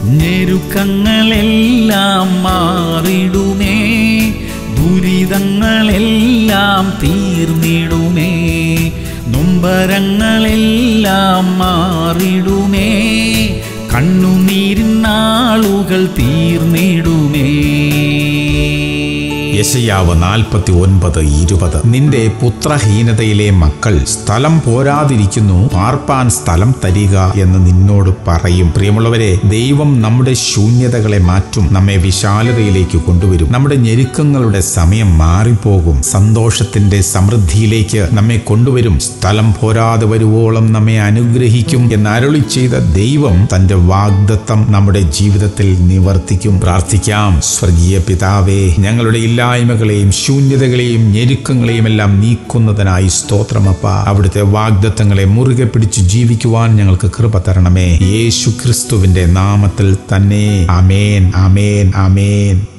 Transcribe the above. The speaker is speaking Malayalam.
ഞെരുക്കങ്ങളെല്ലാം മാറിടുമേ ദുരിതങ്ങളെല്ലാം തീർന്നിടുമേ നൊമ്പരങ്ങളെല്ലാം മാറിടുമേ കണ്ണുനീരിൻ നാളുകൾ തീർന്നിടുമേ യശയാവ് നാൽപ്പത്തി ഒൻപത് ഇരുപത് നിന്റെ പുത്രഹീനതയിലെ മക്കൾ സ്ഥലം പോരാതിരിക്കുന്നു പാർപ്പാൻ സ്ഥലം തരിക എന്ന് നിന്നോട് പറയും പ്രിയമുള്ളവരെ ദൈവം നമ്മുടെ ശൂന്യതകളെ മാറ്റും നമ്മെ വിശാലതയിലേക്ക് കൊണ്ടുവരും നമ്മുടെ ഞെരുക്കങ്ങളുടെ സമയം മാറിപ്പോകും സന്തോഷത്തിന്റെ സമൃദ്ധിയിലേക്ക് നമ്മെ കൊണ്ടുവരും സ്ഥലം പോരാതെ വരുവോളം നമ്മെ അനുഗ്രഹിക്കും എന്ന് അരുളി ചെയ്ത ദൈവം തന്റെ വാഗ്ദത്തം നമ്മുടെ ജീവിതത്തിൽ നിവർത്തിക്കും പ്രാർത്ഥിക്കാം സ്വർഗീയ പിതാവേ ഞങ്ങളുടെ ഇല്ലായ്മകളെയും ശൂന്യതകളെയും ഞെരുക്കങ്ങളെയും എല്ലാം നീക്കുന്നതിനായി സ്തോത്രമപ്പ അവിടുത്തെ വാഗ്ദത്തങ്ങളെ മുറുകെ പിടിച്ച് ജീവിക്കുവാൻ ഞങ്ങൾക്ക് കൃപ തരണമേ യേശു ക്രിസ്തുവിന്റെ നാമത്തിൽ തന്നെ അമേൻ അമേൻ അമേൻ